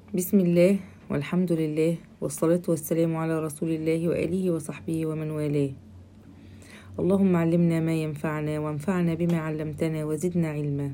بسم الله والحمد لله والصلاة والسلام على رسول الله وآله وصحبه ومن والاه اللهم علمنا ما ينفعنا وانفعنا بما علمتنا وزدنا علما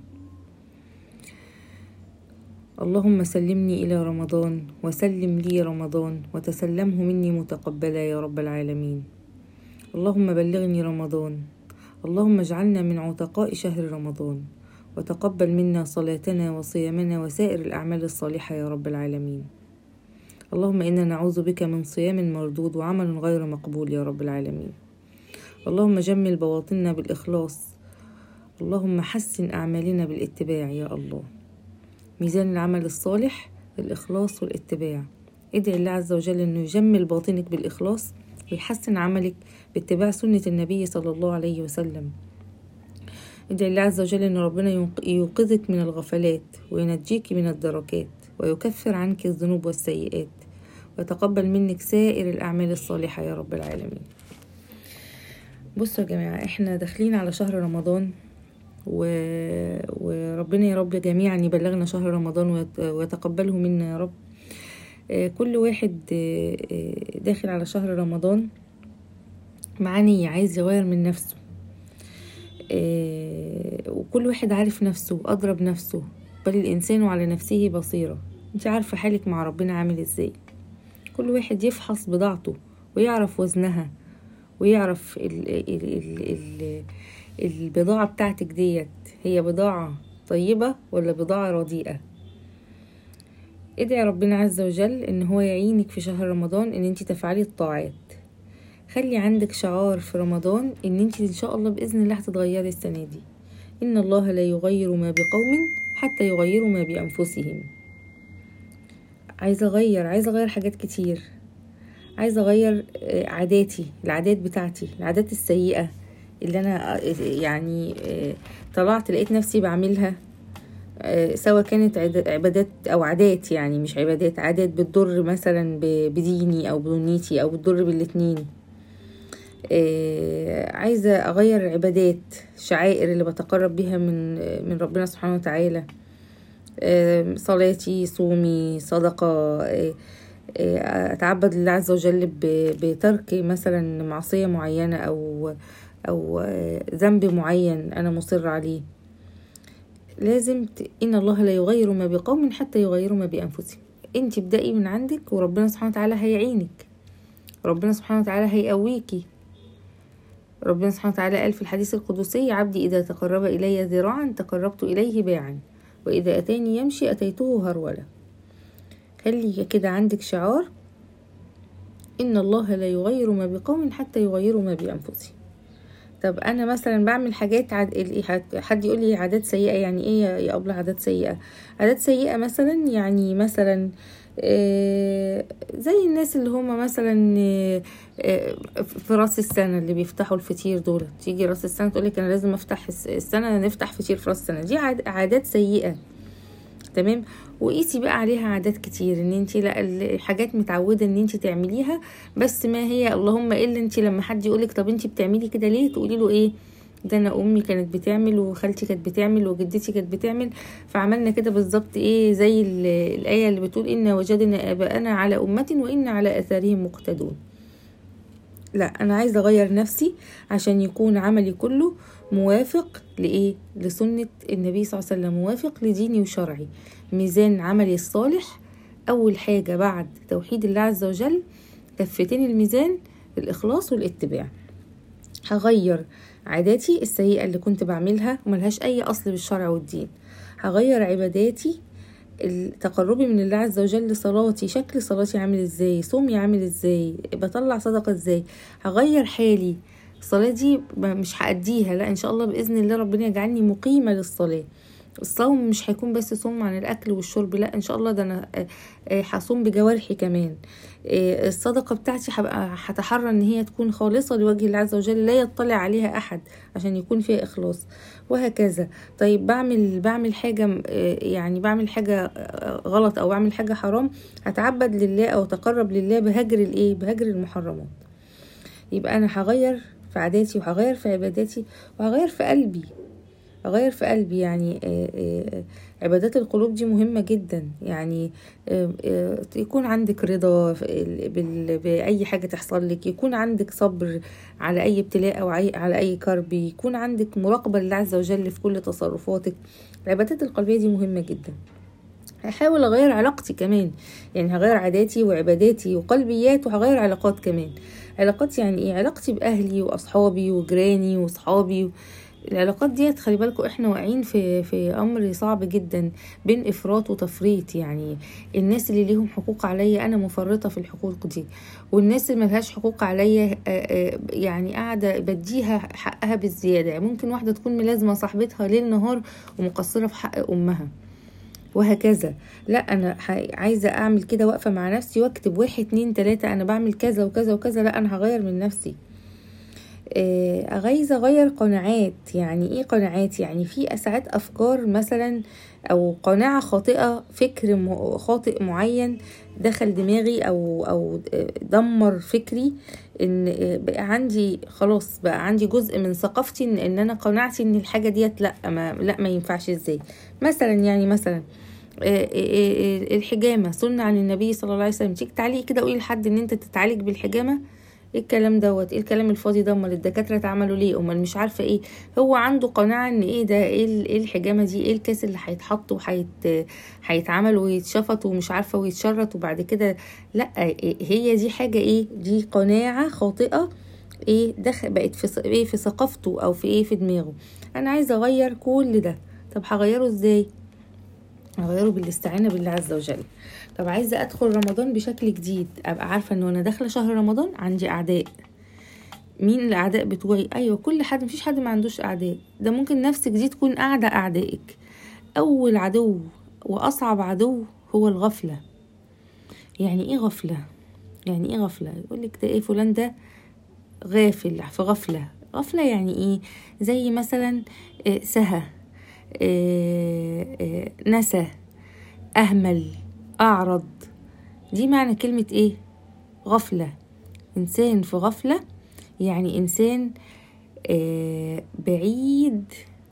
اللهم سلمني إلى رمضان وسلم لي رمضان وتسلمه مني متقبلا يا رب العالمين اللهم بلغني رمضان اللهم اجعلنا من عتقاء شهر رمضان وتقبل منا صلاتنا وصيامنا وسائر الأعمال الصالحة يا رب العالمين اللهم إنا نعوذ بك من صيام مردود وعمل غير مقبول يا رب العالمين اللهم جمل بواطننا بالإخلاص اللهم حسن أعمالنا بالاتباع يا الله ميزان العمل الصالح الإخلاص والاتباع ادعي الله عز وجل أنه يجمل باطنك بالإخلاص ويحسن عملك باتباع سنة النبي صلى الله عليه وسلم ادعي الله عز وجل ان ربنا يوقظك من الغفلات وينجيك من الدركات ويكفر عنك الذنوب والسيئات ويتقبل منك سائر الاعمال الصالحه يا رب العالمين بصوا يا جماعه احنا داخلين على شهر رمضان و... وربنا يا رب جميعا يبلغنا شهر رمضان ويت... ويتقبله منا يا رب كل واحد داخل على شهر رمضان معاه نية عايز يغير من نفسه وكل واحد عارف نفسه أضرب نفسه بل الإنسان على نفسه بصيرة انت عارفة حالك مع ربنا عامل ازاي كل واحد يفحص بضاعته ويعرف وزنها ويعرف ال ال ال ال البضاعة بتاعتك ديت هي بضاعة طيبة ولا بضاعة رديئة ادعي ربنا عز وجل ان هو يعينك في شهر رمضان ان انت تفعلي الطاعات خلي عندك شعار في رمضان ان انت ان شاء الله باذن الله هتتغيري السنه دي ان الله لا يغير ما بقوم حتى يغيروا ما بانفسهم عايزه اغير عايزه اغير حاجات كتير عايزه اغير عاداتي العادات بتاعتي العادات السيئه اللي انا يعني طلعت لقيت نفسي بعملها سواء كانت عبادات او عادات يعني مش عبادات عادات بتضر مثلا بديني او بدنيتي او بتضر بالاتنين عايزة أغير عبادات شعائر اللي بتقرب بيها من من ربنا سبحانه وتعالى صلاتي صومي صدقة أتعبد لله عز وجل بترك مثلا معصية معينة أو أو ذنب معين أنا مصر عليه لازم ت... إن الله لا يغير ما بقوم حتى يغيروا ما بأنفسهم انت ابدأي من عندك وربنا سبحانه وتعالى هيعينك ربنا سبحانه وتعالى هيقويكي ربنا سبحانه وتعالى قال في الحديث القدسي عبدي إذا تقرب إلي ذراعا تقربت إليه باعا وإذا أتاني يمشي أتيته هرولا خلي كده عندك شعار إن الله لا يغير ما بقوم حتى يغيروا ما بأنفسهم طب انا مثلا بعمل حاجات عد... حد يقول لي عادات سيئه يعني ايه يا ابله عادات سيئه عادات سيئه مثلا يعني مثلا آه زي الناس اللي هم مثلا آه في راس السنه اللي بيفتحوا الفطير دول تيجي راس السنه تقول لك انا لازم افتح السنه نفتح فطير في راس السنه دي عادات سيئه تمام وقيسي بقى عليها عادات كتير ان انت لا الحاجات متعوده ان انت تعمليها بس ما هي اللهم الا انت لما حد يقولك طب انت بتعملي كده ليه تقولي له ايه ده انا امي كانت بتعمل وخالتي كانت بتعمل وجدتي كانت بتعمل فعملنا كده بالظبط ايه زي الايه اللي بتقول ان وجدنا اباءنا على امه وان على اثارهم مقتدون لا انا عايزه اغير نفسي عشان يكون عملي كله موافق لايه لسنه النبي صلى الله عليه وسلم موافق لديني وشرعي ميزان عملي الصالح اول حاجه بعد توحيد الله عز وجل كفتين الميزان الاخلاص والاتباع هغير عاداتي السيئه اللي كنت بعملها وملهاش اي اصل بالشرع والدين هغير عباداتي تقربي من الله عز وجل صلاتي شكل صلاتي عامل ازاي صومي عامل ازاي بطلع صدقه ازاي هغير حالي الصلاه دي مش هاديها لا ان شاء الله باذن الله ربنا يجعلني مقيمه للصلاه الصوم مش هيكون بس صوم عن الاكل والشرب لا ان شاء الله ده انا هصوم بجوارحي كمان الصدقه بتاعتي هبقى هتحرى ان هي تكون خالصه لوجه الله عز وجل لا يطلع عليها احد عشان يكون فيها اخلاص وهكذا طيب بعمل بعمل حاجه يعني بعمل حاجه غلط او بعمل حاجه حرام هتعبد لله او اتقرب لله بهجر الايه بهجر المحرمات يبقى انا هغير في عاداتي وهغير في عباداتي وهغير في قلبي اغير في قلبي يعني عبادات القلوب دي مهمة جدا يعني يكون عندك رضا بأي حاجة تحصل لك يكون عندك صبر على أي ابتلاء أو على أي كرب يكون عندك مراقبة لله عز وجل في كل تصرفاتك العبادات القلبية دي مهمة جدا هحاول اغير علاقتي كمان يعني هغير عاداتي وعباداتي وقلبيات وهغير علاقات كمان علاقات يعني ايه علاقتي باهلي واصحابي وجيراني وصحابي العلاقات ديت خلي بالكم احنا واقعين في في امر صعب جدا بين افراط وتفريط يعني الناس اللي ليهم حقوق عليا انا مفرطه في الحقوق دي والناس اللي ملهاش حقوق عليا يعني قاعده بديها حقها بالزياده يعني ممكن واحده تكون ملازمه صاحبتها ليل نهار ومقصره في حق امها وهكذا لا انا عايزه اعمل كده واقفه مع نفسي واكتب واحد اتنين تلاته انا بعمل كذا وكذا وكذا لا انا هغير من نفسي عايزه اغير قناعات يعني ايه قناعات يعني في ساعات افكار مثلا او قناعه خاطئه فكر خاطئ معين دخل دماغي او او دمر فكري ان بقى عندي خلاص بقى عندي جزء من ثقافتي ان, إن انا قناعتي ان الحاجه ديت لا ما لا ما ينفعش ازاي مثلا يعني مثلا الحجامه سنه عن النبي صلى الله عليه وسلم تيجي تعليق كده قولي لحد ان انت تتعالج بالحجامه ايه الكلام دوت ايه الكلام الفاضي ده امال الدكاتره اتعملوا ليه امال مش عارفه ايه هو عنده قناعه ان ايه ده ايه ايه الحجامه دي ايه الكاس اللي هيتحط وهيت هيتعمل ويتشفط ومش عارفه ويتشرط وبعد كده لا هي دي حاجه ايه دي قناعه خاطئه ايه دخل بقت في ايه في ثقافته او في ايه في دماغه انا عايزه اغير كل ده طب هغيره ازاي اغيره بالاستعانه بالله عز وجل طب عايزه ادخل رمضان بشكل جديد ابقى عارفه ان وانا داخله شهر رمضان عندي اعداء مين الاعداء بتوعي ايوه كل حد مفيش حد ما عندوش اعداء ده ممكن نفسك دي تكون اعدى اعدائك اول عدو واصعب عدو هو الغفله يعني ايه غفله يعني ايه غفله يقولك ده ايه فلان ده غافل في غفله غفله يعني ايه زي مثلا سهى نسى أهمل أعرض دي معنى كلمة إيه غفلة إنسان في غفلة يعني إنسان بعيد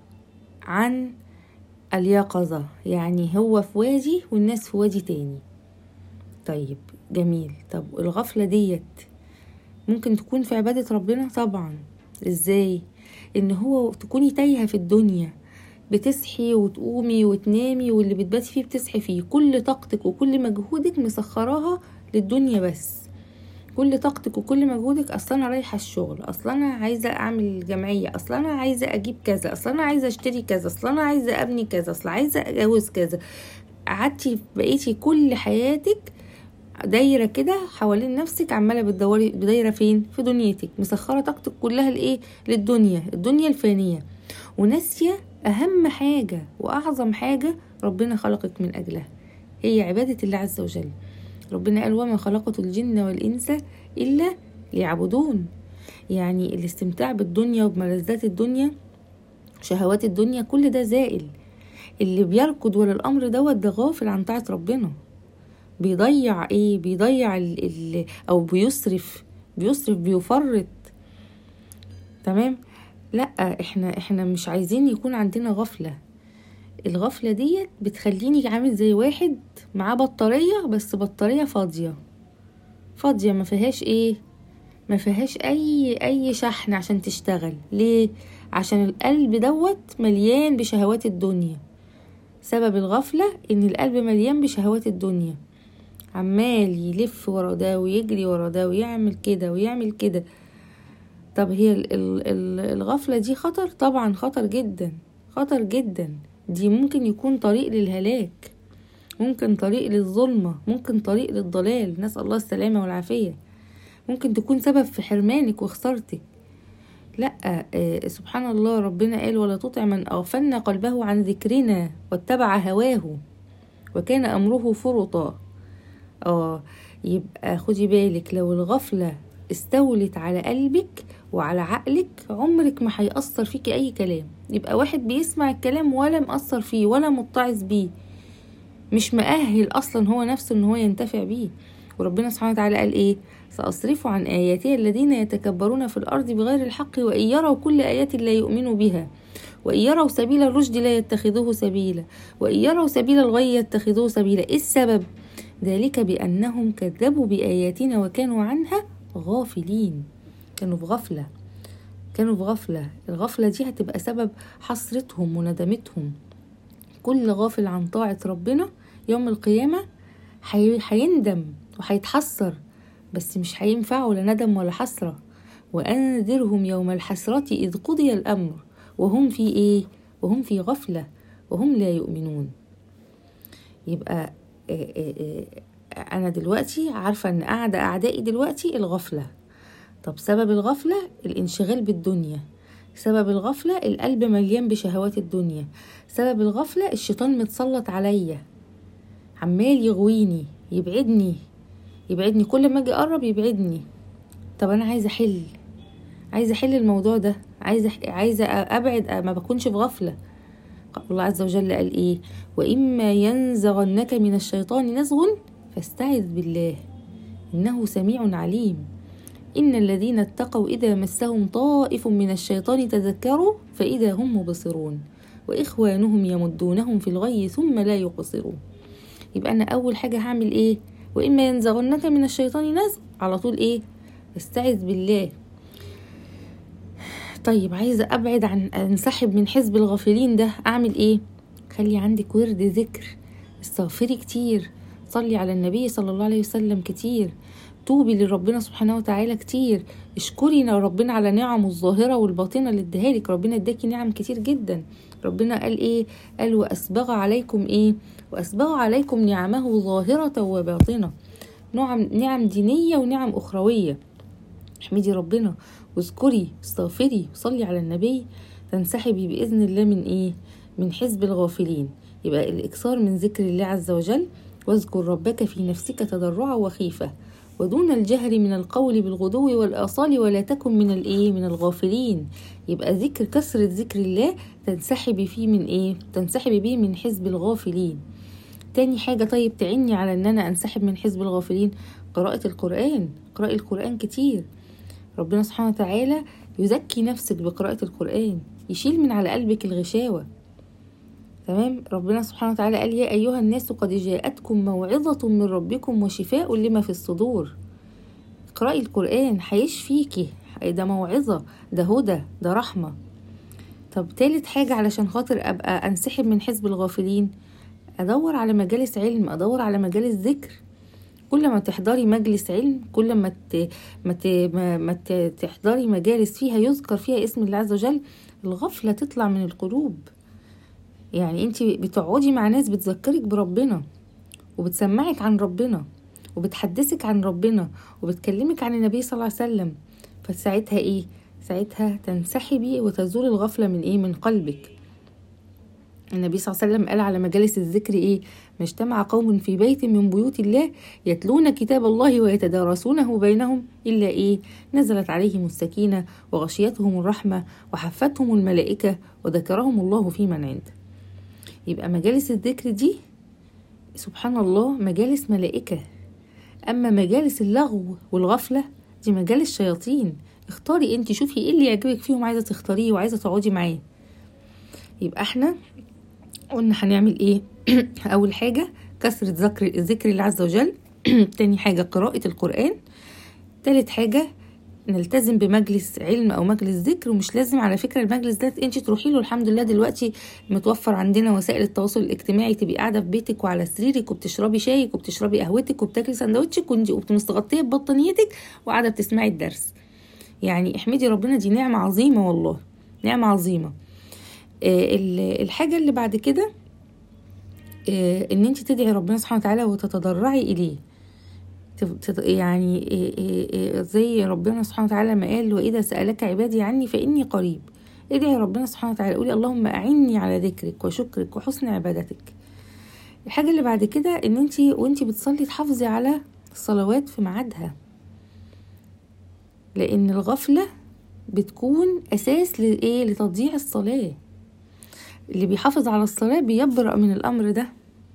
عن اليقظة يعني هو في وادي والناس في وادي تاني طيب جميل طب الغفلة ديت ممكن تكون في عبادة ربنا طبعا ازاي ان هو تكوني تايهة في الدنيا بتصحي وتقومي وتنامي واللي بتباتي فيه بتصحي فيه كل طاقتك وكل مجهودك مسخراها للدنيا بس كل طاقتك وكل مجهودك اصلا انا رايحه الشغل اصلا انا عايزه اعمل جمعيه اصلا انا عايزه اجيب كذا اصلا انا عايزه اشتري كذا اصلا انا عايزه ابني كذا اصلا عايزه اتجوز كذا قعدتي بقيتي كل حياتك دايره كده حوالين نفسك عماله بتدوري بدايره فين في دنيتك مسخره طاقتك كلها لايه للدنيا الدنيا الفانيه وناسيه اهم حاجه واعظم حاجه ربنا خلقك من اجلها هي عباده الله عز وجل ربنا قال وما خلقت الجن والانس الا ليعبدون يعني الاستمتاع بالدنيا وبملذات الدنيا شهوات الدنيا كل ده زائل اللي بيركض ورا الامر دوت ده غافل عن طاعه ربنا بيضيع ايه بيضيع ال ال او بيصرف بيصرف بيفرط تمام لا احنا احنا مش عايزين يكون عندنا غفله الغفله ديت بتخليني عامل زي واحد معاه بطاريه بس بطاريه فاضيه فاضيه ما فيهاش ايه ما فيهاش اي اي شحن عشان تشتغل ليه عشان القلب دوت مليان بشهوات الدنيا سبب الغفله ان القلب مليان بشهوات الدنيا عمال يلف ورا ده ويجري ورا ده ويعمل كده ويعمل كده طب هي ال ال الغفله دي خطر طبعا خطر جدا خطر جدا دي ممكن يكون طريق للهلاك ممكن طريق للظلمه ممكن طريق للضلال نسال الله السلامه والعافيه ممكن تكون سبب في حرمانك وخسارتك لا آه سبحان الله ربنا قال ولا تطع من اغفلنا قلبه عن ذكرنا واتبع هواه وكان امره فرطا اه يبقى خدي بالك لو الغفله استولت على قلبك وعلى عقلك عمرك ما هيأثر فيكي أي كلام يبقى واحد بيسمع الكلام ولا مأثر فيه ولا متعظ بيه مش مؤهل أصلا هو نفسه إن هو ينتفع بيه وربنا سبحانه وتعالى قال إيه سأصرف عن آياتي الذين يتكبرون في الأرض بغير الحق وإن يروا كل آيات لا يؤمنوا بها وإن يروا سبيل الرشد لا يتخذوه سبيلا وإن يروا سبيل الغي يتخذوه سبيلا إيه السبب ذلك بأنهم كذبوا بآياتنا وكانوا عنها غافلين كانوا في غفلة كانوا في غفلة الغفلة دي هتبقى سبب حسرتهم وندمتهم كل غافل عن طاعة ربنا يوم القيامة هيندم وهيتحسر بس مش هينفعه لا ندم ولا حسرة وأنذرهم يوم الحسرة إذ قضي الأمر وهم في إيه؟ وهم في غفلة وهم لا يؤمنون يبقى آه، آه، آه، أنا دلوقتي عارفة إن قاعدة أعدائي دلوقتي الغفلة طب سبب الغفلة الانشغال بالدنيا سبب الغفلة القلب مليان بشهوات الدنيا سبب الغفلة الشيطان متسلط عليا عمال يغويني يبعدني يبعدني كل ما اجي اقرب يبعدني طب انا عايزه احل عايزه احل الموضوع ده عايزه عايزه ابعد ما بكونش في غفله الله عز وجل قال ايه واما ينزغنك من الشيطان نزغ فاستعذ بالله انه سميع عليم ان الذين اتقوا اذا مسهم طائف من الشيطان تذكروا فاذا هم مبصرون واخوانهم يمدونهم في الغي ثم لا يقصرون يبقى انا اول حاجه هعمل ايه واما ينزغنك من الشيطان نزغ على طول ايه استعذ بالله طيب عايزه ابعد عن انسحب من حزب الغافلين ده اعمل ايه خلي عندك ورد ذكر استغفري كتير صلي على النبي صلى الله عليه وسلم كتير توبي لربنا سبحانه وتعالى كتير اشكري ربنا على نعمه الظاهره والباطنه اللي اداها لك ربنا اداكي نعم كتير جدا ربنا قال ايه قال واسبغ عليكم ايه واسبغ عليكم نعمه ظاهره وباطنه نعم نعم دينيه ونعم اخرويه احمدي ربنا واذكري استغفري وصلي على النبي تنسحبي باذن الله من ايه من حزب الغافلين يبقى الاكثار من ذكر الله عز وجل واذكر ربك في نفسك تضرعا وخيفه ودون الجهر من القول بالغدو والآصال ولا تكن من الايه من الغافلين يبقى ذكر كثرة ذكر الله تنسحبي فيه من ايه تنسحبي بيه من حزب الغافلين تاني حاجة طيب تعني على ان انا انسحب من حزب الغافلين قراءة القرآن قراءة القرآن كتير ربنا سبحانه وتعالى يزكي نفسك بقراءة القرآن يشيل من على قلبك الغشاوة تمام ربنا سبحانه وتعالى قال يا أيها الناس قد جاءتكم موعظة من ربكم وشفاء لما في الصدور اقرأي القرآن هيشفيكي ده موعظة ده هدى ده رحمة طب تالت حاجة علشان خاطر أبقى أنسحب من حزب الغافلين أدور على مجالس علم أدور على مجالس ذكر كل ما تحضري مجلس علم كل ما ت... ما, ت... ما... ما ت... تحضري مجالس فيها يذكر فيها اسم الله عز وجل الغفلة تطلع من القلوب يعني انت بتقعدي مع ناس بتذكرك بربنا وبتسمعك عن ربنا وبتحدثك عن ربنا وبتكلمك عن النبي صلى الله عليه وسلم فساعتها ايه ساعتها تنسحبي وتزول الغفله من ايه من قلبك النبي صلى الله عليه وسلم قال على مجالس الذكر ايه ما اجتمع قوم في بيت من بيوت الله يتلون كتاب الله ويتدارسونه بينهم الا ايه نزلت عليهم السكينه وغشيتهم الرحمه وحفتهم الملائكه وذكرهم الله في من عنده يبقى مجالس الذكر دي سبحان الله مجالس ملائكة أما مجالس اللغو والغفلة دي مجالس شياطين اختاري انت شوفي ايه اللي يعجبك فيهم عايزة تختاريه وعايزة تقعدي معاه يبقى احنا قلنا هنعمل ايه اول حاجة كثرة ذكر ذكر الله عز وجل تاني حاجة قراءة القرآن تالت حاجة نلتزم بمجلس علم او مجلس ذكر ومش لازم على فكره المجلس ده انت تروحي له الحمد لله دلوقتي متوفر عندنا وسائل التواصل الاجتماعي تبقي قاعده في بيتك وعلى سريرك وبتشربي شايك وبتشربي قهوتك وبتاكلي سندوتشك ومستغطيه ببطانيتك وقاعده بتسمعي الدرس يعني احمدي ربنا دي نعمه عظيمه والله نعمه عظيمه آه الحاجه اللي بعد كده آه ان انت تدعي ربنا سبحانه وتعالى وتتضرعي اليه يعني إيه، إيه، إيه، زي ربنا سبحانه وتعالى ما قال واذا سالك عبادي عني فاني قريب ادعي ربنا سبحانه وتعالى قولي اللهم اعني على ذكرك وشكرك وحسن عبادتك الحاجة اللي بعد كده ان انت وانت بتصلي تحافظي على الصلوات في ميعادها لان الغفلة بتكون اساس لايه لتضييع الصلاة اللي بيحافظ على الصلاة بيبرأ من الامر ده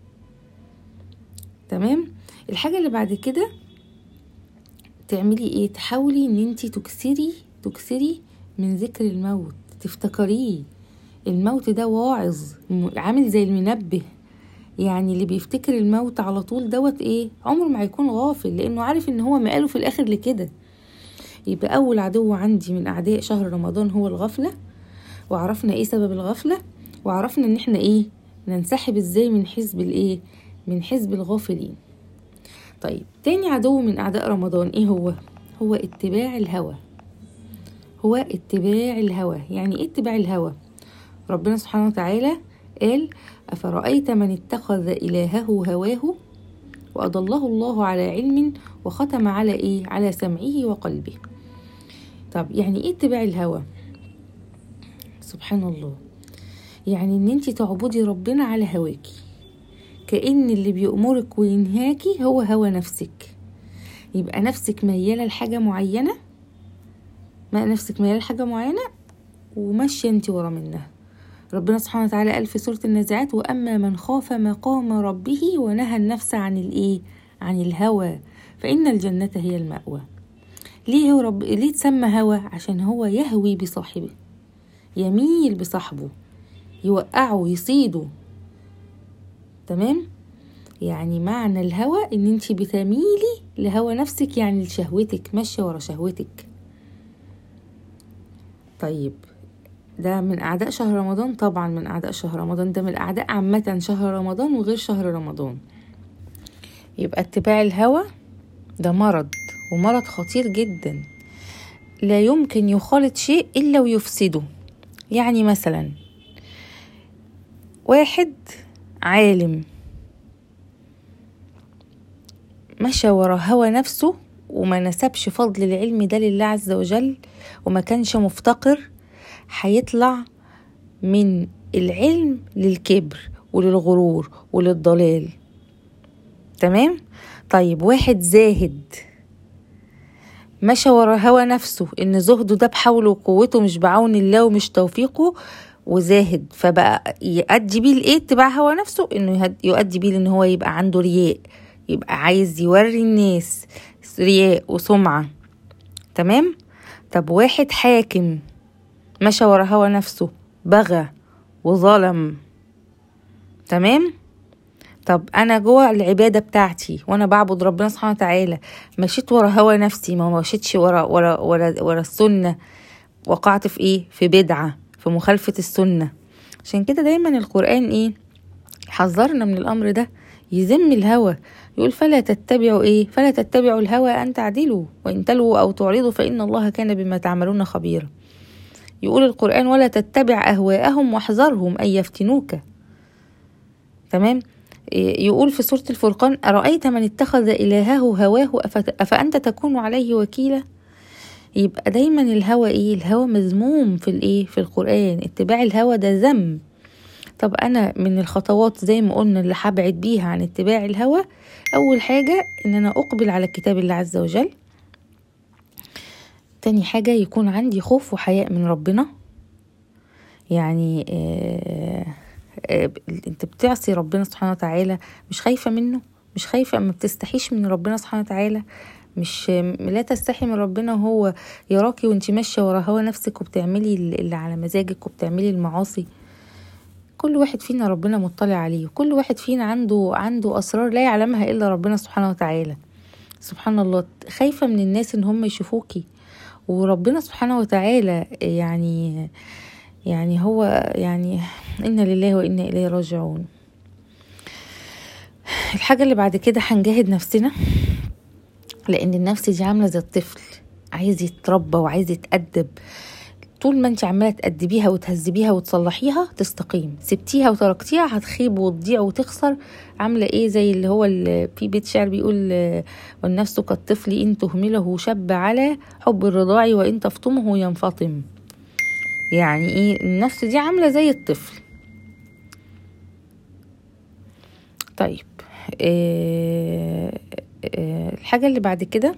تمام الحاجة اللي بعد كده تعملي ايه تحاولي ان انت تكسري تكسري من ذكر الموت تفتكريه الموت ده واعظ عامل زي المنبه يعني اللي بيفتكر الموت على طول دوت ايه عمره ما هيكون غافل لانه عارف ان هو مقاله في الاخر لكده يبقى اول عدو عندي من اعداء شهر رمضان هو الغفله وعرفنا ايه سبب الغفله وعرفنا ان احنا ايه ننسحب ازاي من حزب الايه من حزب الغافلين طيب تاني عدو من اعداء رمضان ايه هو هو اتباع الهوى هو اتباع الهوى يعني ايه اتباع الهوى ربنا سبحانه وتعالى قال أفرأيت من اتخذ إلهه هواه وأضله الله على علم وختم على إيه؟ على سمعه وقلبه طب يعني إيه اتباع الهوى؟ سبحان الله يعني إن أنت تعبدي ربنا على هواكي كأن اللي بيأمرك وينهاكي هو هوى نفسك يبقى نفسك ميالة لحاجة معينة ما نفسك ميالة لحاجة معينة وماشية انت ورا منها ربنا سبحانه وتعالى قال في سورة النازعات وأما من خاف مقام ربه ونهى النفس عن الإيه عن الهوى فإن الجنة هي المأوى ليه هو رب ليه تسمى هوى عشان هو يهوي بصاحبه يميل بصاحبه يوقعه يصيده تمام يعني معنى الهوى ان انت بتميلي لهوى نفسك يعني لشهوتك ماشيه ورا شهوتك طيب ده من أعداء شهر رمضان طبعا من أعداء شهر رمضان ده من الأعداء عامة شهر رمضان وغير شهر رمضان يبقى اتباع الهوى ده مرض ومرض خطير جدا لا يمكن يخالط شيء إلا ويفسده يعني مثلا واحد عالم مشى ورا هوى نفسه وما نسبش فضل العلم ده لله عز وجل وما كانش مفتقر هيطلع من العلم للكبر وللغرور وللضلال تمام طيب واحد زاهد مشى ورا هوى نفسه ان زهده ده بحوله وقوته مش بعون الله ومش توفيقه وزاهد فبقى يؤدي بيه لايه اتباع هوى نفسه انه يؤدي بيه ان هو يبقى عنده رياء يبقى عايز يوري الناس رياء وسمعة تمام طب واحد حاكم مشى ورا هوى نفسه بغى وظلم تمام طب انا جوه العباده بتاعتي وانا بعبد ربنا سبحانه وتعالى مشيت ورا هوى نفسي ما مشيتش ورا ورا ورا ورا السنه وقعت في ايه في بدعه في مخالفه السنه عشان كده دايما القران ايه حذرنا من الامر ده يذم الهوى يقول فلا تتبعوا ايه فلا تتبعوا الهوى ان تعدلوا وان تلووا او تعرضوا فان الله كان بما تعملون خبيرا يقول القرآن ولا تتبع أهواءهم واحذرهم أن يفتنوك تمام يقول في سورة الفرقان أرأيت من اتخذ إلهه هواه أفأنت تكون عليه وكيلا يبقى دايما الهوى ايه الهوى مذموم في الايه في القرآن اتباع الهوى ده ذم طب انا من الخطوات زي ما قلنا اللي هبعد بيها عن اتباع الهوى اول حاجة ان انا اقبل على كتاب الله عز وجل تاني حاجة يكون عندي خوف وحياء من ربنا يعني آه آه انت بتعصي ربنا سبحانه وتعالى مش خايفة منه مش خايفة ما بتستحيش من ربنا سبحانه وتعالى مش لا تستحي من ربنا وهو يراكي وانت ماشية ورا هوا نفسك وبتعملي اللي على مزاجك وبتعملي المعاصي كل واحد فينا ربنا مطلع عليه وكل واحد فينا عنده عنده اسرار لا يعلمها الا ربنا سبحانه وتعالى سبحان الله خايفة من الناس ان هم يشوفوكي وربنا سبحانه وتعالى يعني يعني هو يعني إنا لله وإنا إليه راجعون الحاجة اللي بعد كده هنجاهد نفسنا لأن النفس دي عاملة زي الطفل عايز يتربى وعايز يتأدب طول ما انت عماله تأدبيها وتهذبيها وتصلحيها تستقيم سبتيها وتركتيها هتخيب وتضيع وتخسر عامله ايه زي اللي هو اللي في بيت شعر بيقول والنفس كالطفل ان تهمله شب على حب الرضاع وان تفطمه ينفطم يعني ايه النفس دي عامله زي الطفل طيب إيه إيه الحاجه اللي بعد كده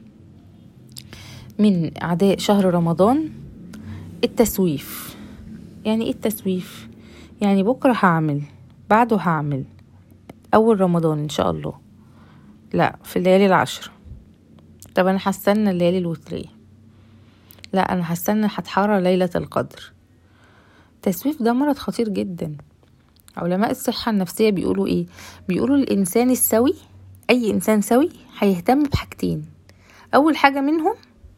من اعداء شهر رمضان التسويف يعني ايه التسويف يعني بكرة هعمل بعده هعمل اول رمضان ان شاء الله لا في الليالي العشر طب انا هستنى الليالي الوترية لا انا هستنى هتحرى ليلة القدر التسويف ده مرض خطير جدا علماء الصحة النفسية بيقولوا ايه بيقولوا الانسان السوي اي انسان سوي هيهتم بحاجتين اول حاجة منهم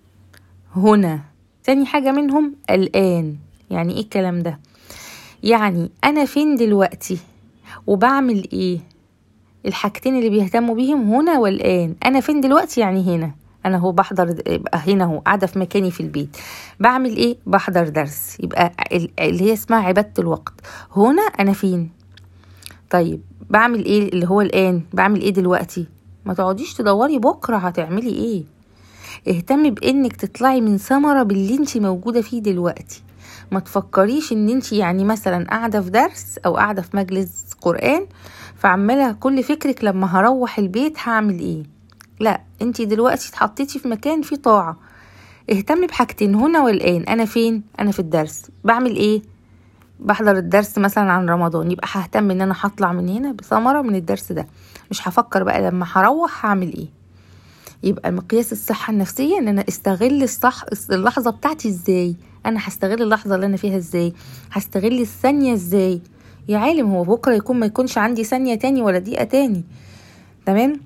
هنا تاني حاجة منهم الآن يعني ايه الكلام ده يعني انا فين دلوقتي وبعمل ايه الحاجتين اللي بيهتموا بيهم هنا والآن أنا فين دلوقتي يعني هنا أنا هو بحضر يبقى هنا هو قاعدة في مكاني في البيت بعمل إيه بحضر درس يبقى اللي هي اسمها عبادة الوقت هنا أنا فين طيب بعمل إيه اللي هو الآن بعمل إيه دلوقتي ما تقعديش تدوري بكرة هتعملي إيه اهتمي بانك تطلعي من ثمره باللي انت موجوده فيه دلوقتي ما تفكريش ان انت يعني مثلا قاعده في درس او قاعده في مجلس قران فعماله كل فكرك لما هروح البيت هعمل ايه لا انت دلوقتي اتحطيتي في مكان فيه طاعه اهتمي بحاجتين هنا والان انا فين انا في الدرس بعمل ايه بحضر الدرس مثلا عن رمضان يبقى ههتم ان انا هطلع من هنا بثمره من الدرس ده مش هفكر بقى لما هروح هعمل ايه يبقى مقياس الصحة النفسية ان انا استغل الصح اللحظة بتاعتي ازاي انا هستغل اللحظة اللي انا فيها ازاي هستغل الثانية ازاي يا عالم هو بكرة يكون ما يكونش عندي ثانية تاني ولا دقيقة تاني تمام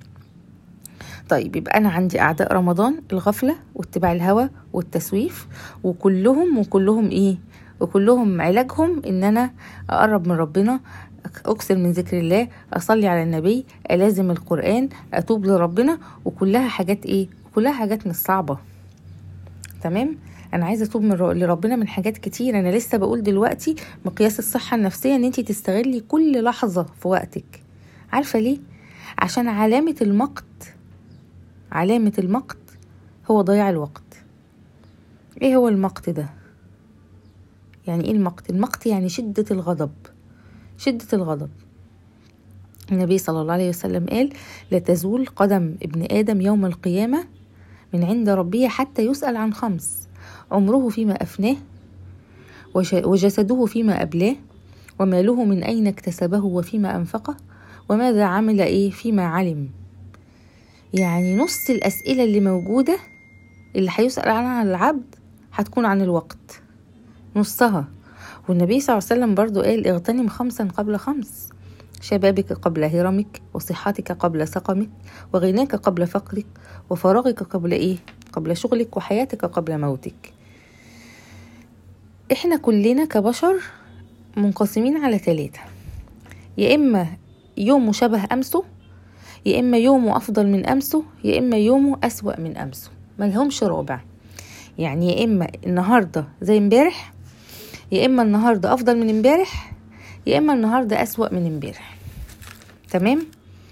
طيب يبقى انا عندي اعداء رمضان الغفلة واتباع الهوى والتسويف وكلهم وكلهم ايه وكلهم علاجهم ان انا اقرب من ربنا اكثر من ذكر الله اصلي على النبي الازم القران اتوب لربنا وكلها حاجات ايه كلها حاجات مش صعبه تمام انا عايزه اتوب من لربنا من حاجات كتير انا لسه بقول دلوقتي مقياس الصحه النفسيه ان انت تستغلي كل لحظه في وقتك عارفه ليه عشان علامه المقت علامه المقت هو ضياع الوقت ايه هو المقت ده يعني ايه المقت المقت يعني شده الغضب شدة الغضب النبي صلى الله عليه وسلم قال لا تزول قدم ابن آدم يوم القيامة من عند ربه حتى يسأل عن خمس عمره فيما أفناه وجسده فيما أبلاه وماله من أين اكتسبه وفيما أنفقه وماذا عمل إيه فيما علم يعني نص الأسئلة اللي موجودة اللي هيسأل عنها العبد هتكون عن الوقت نصها والنبي صلى الله عليه وسلم برضو قال اغتنم خمسا قبل خمس شبابك قبل هرمك وصحتك قبل سقمك وغناك قبل فقرك وفراغك قبل ايه قبل شغلك وحياتك قبل موتك احنا كلنا كبشر منقسمين على ثلاثة يا اما يومه شبه امسه يا اما يومه افضل من امسه يا اما يومه اسوأ من امسه ملهمش رابع يعني يا اما النهارده زي امبارح يا اما النهارده افضل من امبارح يا اما النهارده اسوا من امبارح تمام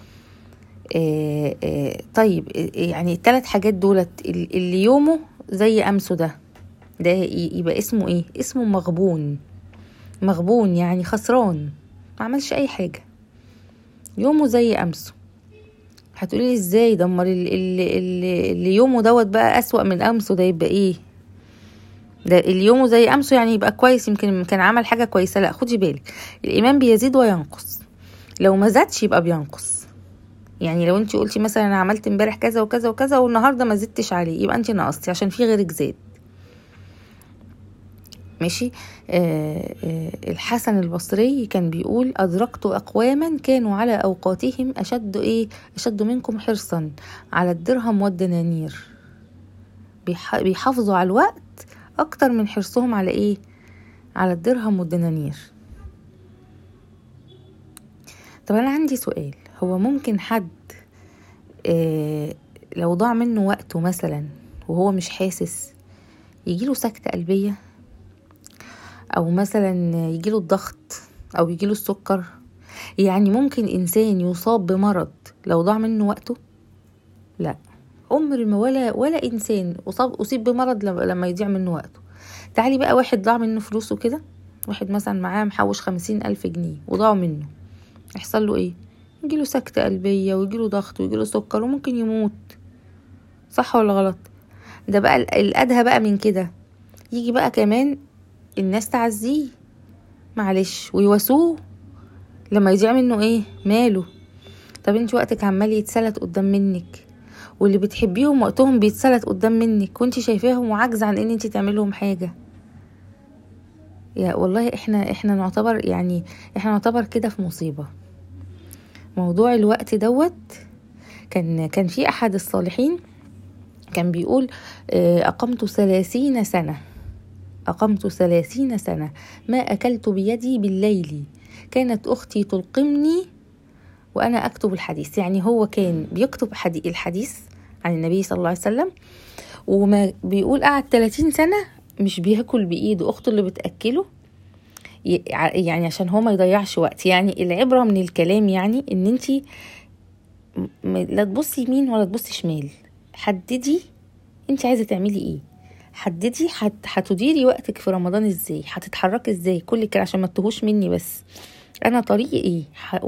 آه آه طيب يعني الثلاث حاجات دولت اللي يومه زي امسه ده ده يبقى اسمه ايه اسمه مغبون مغبون يعني خسران ما عملش اي حاجه يومه زي امسه هتقولي ازاي دمر اللي, اللي, اللي يومه دوت بقى اسوا من امسه ده يبقى ايه ده اليوم زي امسه يعني يبقى كويس يمكن كان عمل حاجه كويسه لا خدي بالك الايمان بيزيد وينقص لو ما زادش يبقى بينقص يعني لو انت قلتي مثلا انا عملت امبارح كذا وكذا وكذا والنهارده ما زدتش عليه يبقى انت نقصتي عشان في غيرك زاد ماشي آه آه الحسن البصري كان بيقول أدركت أقواما كانوا على أوقاتهم أشد إيه أشد منكم حرصا على الدرهم والدنانير بيحافظوا على الوقت اكتر من حرصهم على ايه على الدرهم والدنانير طب انا عندي سؤال هو ممكن حد آه لو ضاع منه وقته مثلا وهو مش حاسس يجيله سكتة قلبية او مثلا يجيله الضغط او يجيله السكر يعني ممكن انسان يصاب بمرض لو ضاع منه وقته لا عمر ما ولا ولا انسان اصاب اصيب بمرض لما يضيع منه وقته تعالي بقى واحد ضاع منه فلوسه كده واحد مثلا معاه محوش خمسين الف جنيه وضاعوا منه يحصل له ايه يجيله سكتة قلبية ويجيله ضغط ويجيله سكر وممكن يموت صح ولا غلط ده بقى الادهى بقى من كده يجي بقى كمان الناس تعزيه معلش ويواسوه لما يضيع منه ايه ماله طب انت وقتك عمال يتسلت قدام منك واللي بتحبيهم وقتهم بيتسلت قدام منك وانت شايفاهم وعاجزه عن ان انت تعملهم حاجه يا والله احنا احنا نعتبر يعني احنا نعتبر كده في مصيبة موضوع الوقت دوت كان كان في احد الصالحين كان بيقول آه، اقمت ثلاثين سنة أقمت ثلاثين سنة ما أكلت بيدي بالليل كانت أختي تلقمني وأنا أكتب الحديث يعني هو كان بيكتب الحديث عن النبي صلى الله عليه وسلم وما بيقول قعد 30 سنة مش بياكل بإيده أخته اللي بتأكله يعني عشان هو ما يضيعش وقت يعني العبرة من الكلام يعني ان انتي لا تبصي يمين ولا تبصي شمال حددي انت عايزه تعملي ايه حددي هتديري وقتك في رمضان ازاي هتتحركي ازاي كل كده عشان ما تتوهوش مني بس انا طريقي ايه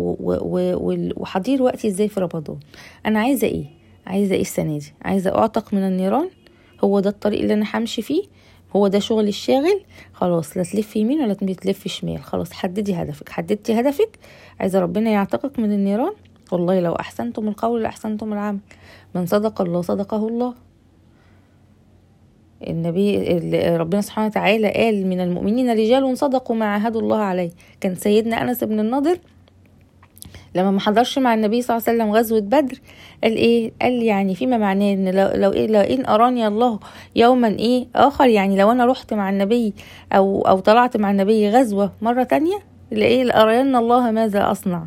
وحضير وقتي ازاي في رمضان انا عايزه ايه عايزه ايه السنه دي عايزه اعتق من النيران هو ده الطريق اللي انا همشي فيه هو ده شغل الشاغل خلاص لا تلفي يمين ولا تلفي شمال خلاص حددي هدفك حددتي هدفك عايزه ربنا يعتقك من النيران والله لو احسنتم القول لاحسنتم العمل من صدق الله صدقه الله النبي ربنا سبحانه وتعالى قال من المؤمنين رجال صدقوا ما عاهدوا الله عليه كان سيدنا انس بن النضر لما ما حضرش مع النبي صلى الله عليه وسلم غزوة بدر قال ايه قال يعني فيما معناه ان لو, لو إيه لو ان اراني الله يوما ايه اخر يعني لو انا رحت مع النبي او او طلعت مع النبي غزوة مرة تانية لايه لارين الله ماذا اصنع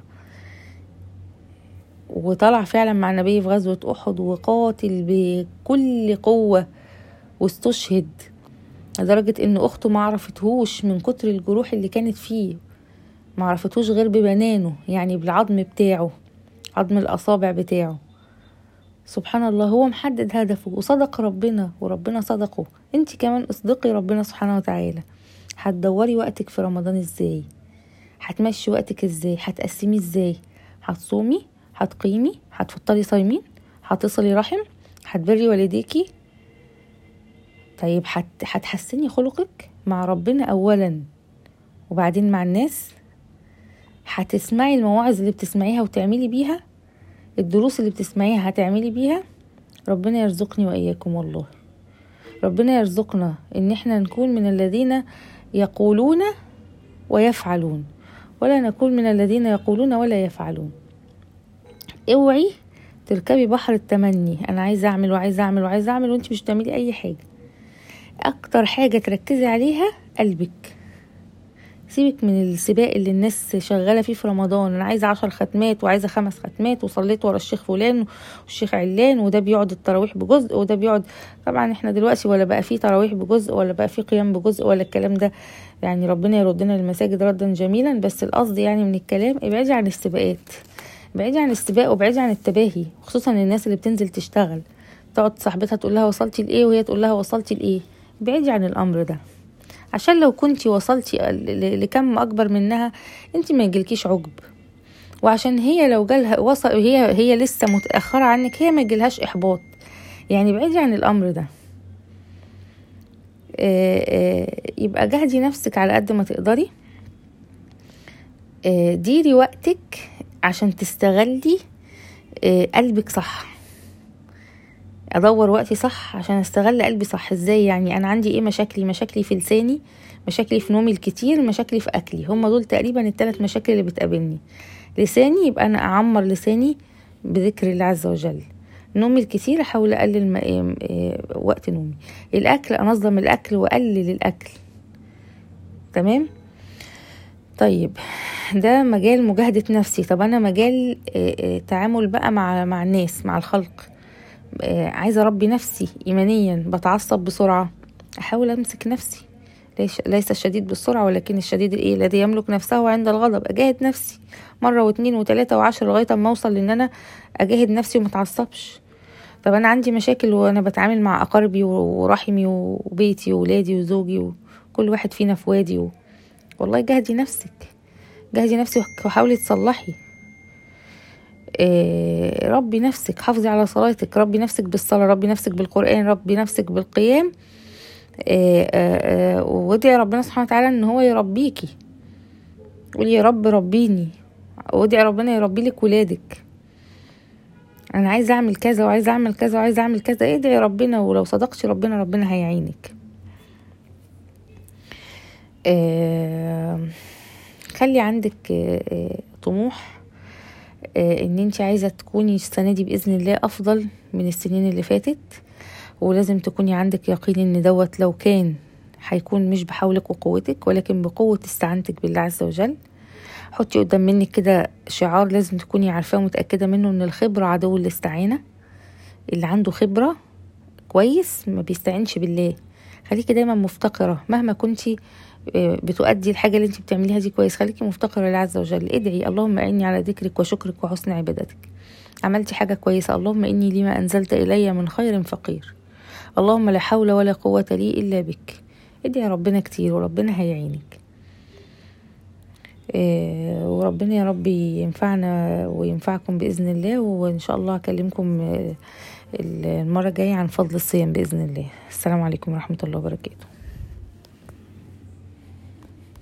وطلع فعلا مع النبي في غزوة احد وقاتل بكل قوة واستشهد لدرجة ان اخته ما عرفتهوش من كتر الجروح اللي كانت فيه ما عرفتهوش غير ببنانه يعني بالعظم بتاعه عظم الاصابع بتاعه سبحان الله هو محدد هدفه وصدق ربنا وربنا صدقه انت كمان اصدقي ربنا سبحانه وتعالى هتدوري وقتك في رمضان ازاي هتمشي وقتك ازاي هتقسمي ازاي هتصومي هتقيمي هتفطري صايمين هتصلي رحم هتبري والديكي طيب هتحسني خلقك مع ربنا اولا وبعدين مع الناس هتسمعي المواعظ اللي بتسمعيها وتعملي بيها الدروس اللي بتسمعيها هتعملي بيها ربنا يرزقني واياكم والله ربنا يرزقنا ان احنا نكون من الذين يقولون ويفعلون ولا نكون من الذين يقولون ولا يفعلون اوعي تركبي بحر التمني انا عايزه اعمل وعايزه اعمل وعايزه اعمل وانت مش بتعملي اي حاجه اكتر حاجه تركزي عليها قلبك سيبك من السباق اللي الناس شغاله فيه في رمضان انا عايزه عشر ختمات وعايزه خمس ختمات وصليت ورا الشيخ فلان والشيخ علان وده بيقعد التراويح بجزء وده بيقعد طبعا احنا دلوقتي ولا بقى فيه تراويح بجزء ولا بقى فيه قيام بجزء ولا الكلام ده يعني ربنا يردنا للمساجد ردا جميلا بس القصد يعني من الكلام ابعدي عن السباقات ابعدي عن السباق وابعدي عن التباهي خصوصا الناس اللي بتنزل تشتغل تقعد صاحبتها تقول لها وصلتي لايه وهي تقول لها وصلتي لايه ابعدي عن الامر ده عشان لو كنتي وصلتي لكم اكبر منها انت ما يجيلكيش عجب وعشان هي لو جالها وصل هي هي لسه متاخره عنك هي ما يجيلهاش احباط يعني بعيدي عن الامر ده يبقى جهدي نفسك على قد ما تقدري ديري وقتك عشان تستغلي قلبك صح ادور وقتي صح عشان استغل قلبي صح ازاي يعني انا عندي ايه مشاكلي مشاكلي في لساني مشاكلي في نومي الكتير مشاكلي في اكلي هم دول تقريبا الثلاث مشاكل اللي بتقابلني لساني يبقى انا اعمر لساني بذكر الله عز وجل نومي الكتير احاول اقلل إيه، إيه، وقت نومي الاكل انظم الاكل واقلل الاكل تمام طيب ده مجال مجاهدة نفسي طب انا مجال إيه، تعامل بقى مع مع الناس مع الخلق آه، عايزه اربي نفسي ايمانيا بتعصب بسرعه احاول امسك نفسي ليس الشديد بالسرعة ولكن الشديد الايه الذي يملك نفسه عند الغضب اجاهد نفسي مرة واتنين وتلاتة وعشرة لغاية اما اوصل لان انا اجاهد نفسي ومتعصبش طب انا عندي مشاكل وانا بتعامل مع اقاربي ورحمي وبيتي وولادي وزوجي وكل واحد فينا في وادي و... والله جهدي نفسك جهدي نفسك وحاولي تصلحي آه، ربي نفسك حافظي على صلاتك ربي نفسك بالصلاة ربي نفسك بالقرآن ربي نفسك بالقيام آه، آه، وادعي ربنا سبحانه وتعالى ان هو يربيكي قولي يا رب ربيني وادعي ربنا يربي لك ولادك انا عايزه اعمل كذا وعايزه اعمل كذا وعايزه اعمل كذا ادعي ربنا ولو صدقتي ربنا ربنا هيعينك آه خلي عندك آه طموح آه ان انت عايزة تكوني السنة دي بإذن الله أفضل من السنين اللي فاتت ولازم تكوني عندك يقين ان دوت لو كان هيكون مش بحولك وقوتك ولكن بقوة استعانتك بالله عز وجل حطي قدام منك كده شعار لازم تكوني عارفاه ومتأكدة منه ان الخبرة عدو الاستعانة اللي عنده خبرة كويس ما بيستعينش بالله خليكي دايما مفتقرة مهما كنتي بتؤدي الحاجة اللي انت بتعمليها دي كويس خليكي مفتقرة لله عز وجل ادعي اللهم اعني على ذكرك وشكرك وحسن عبادتك عملتي حاجة كويسة اللهم اني لما انزلت الي من خير فقير اللهم لا حول ولا قوة لي الا بك ادعي ربنا كتير وربنا هيعينك إيه وربنا يا رب ينفعنا وينفعكم بإذن الله وإن شاء الله أكلمكم المرة الجاية عن فضل الصيام بإذن الله السلام عليكم ورحمة الله وبركاته